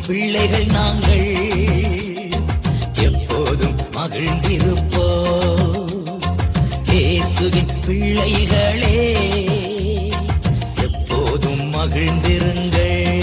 பிள்ளைகள் நாங்கள் எப்போதும் மகிழ்ந்திருப்போம் இயேசுவின் பிள்ளைகளே எப்போதும் மகிழ்ந்திருங்கள்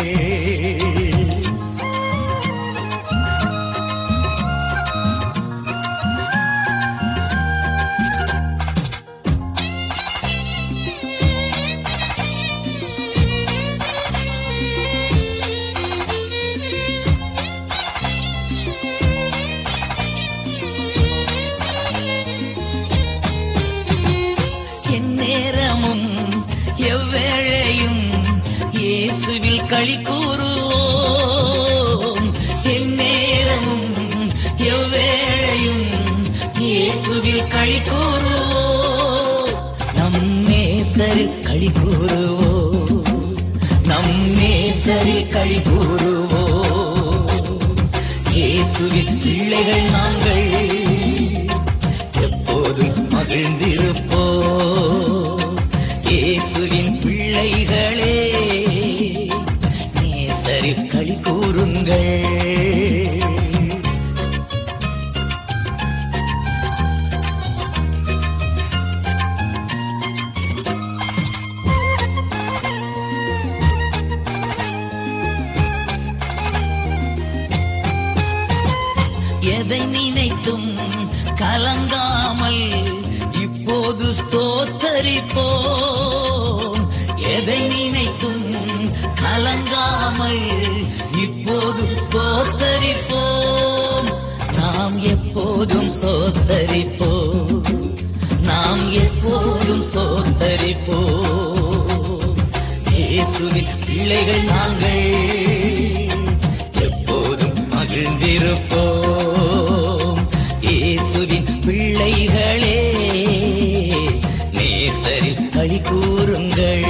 எந்நேரமும் எவ்வேளையும் இயேசுவில் களி கூறுவோம் எந்நேரமும் எவ்வேளையும் இயேசுவில் களி கூறுவோம் நம் நேசரில் களி கூறுவோம் நம் நேசரில் களி கூறுவோம் இயேசுவின் பிள்ளைகள் நாங்கள் எப்போதும் மகிழ்ந்திருப்போ இயேசுவின் பிள்ளைகளே நேசரில் களி கூறுங்கள் எதை நினைத்தும் கலங்காமல் இப்போது ஸ்தோத்தரிப்போம் எதை நினைத்தும் கலங்காமல் இப்போது ஸ்தோத்தரிப்போம் நாம் எப்போதும் ஸ்தோத்தரிப்போம் நாம் எப்போதும் ஸ்தோத்தரிப்போம் இயேசுவின் பிள்ளைகள் நாங்கள் எப்போதும் மகிழ்ந்திருப்போம் இயேசுவின் பிள்ளைகளே நேசரில் களி கூறுங்கள்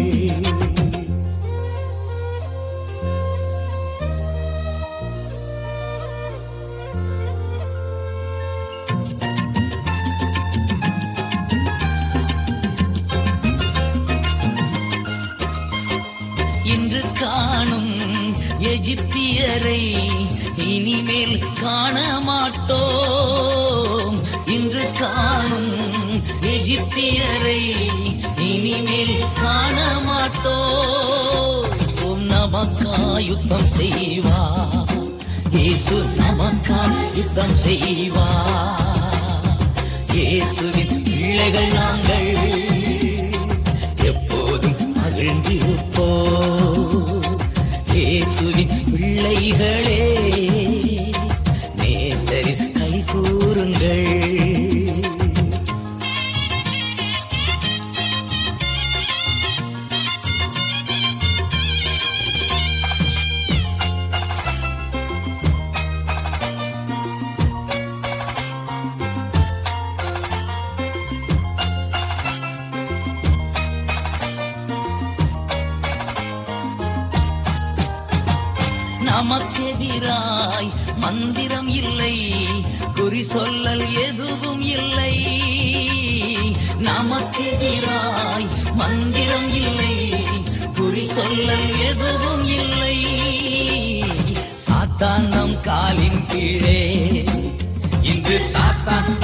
இன்று காணும் எகிப்தியரை இனிமேல் காண மாட்டோம் இன்று காணும் எகிப்தியரை இனிமேல் காண மாட்டோம் ஓம் நமக்கா யுத்தம் செய்வா இயேசு நமக்கா யுத்தம் செய்வா இயேசுவின் பிள்ளைகள் நாங்கள் எப்போதும் மகிழ்ந்திருப்போ இயேசுவின் பிள்ளைகளே நேசரில் கை கூறுங்கள் நமக்கெதிராய் மந்திரம் இல்லை குறி சொல்லல் எதுவும் இல்லை நமக்கெதிராய் மந்திரம் இல்லை குறி சொல்லல் எதுவும் இல்லை சாத்தான் நம் காலின் கீழே இன்று சாத்தான்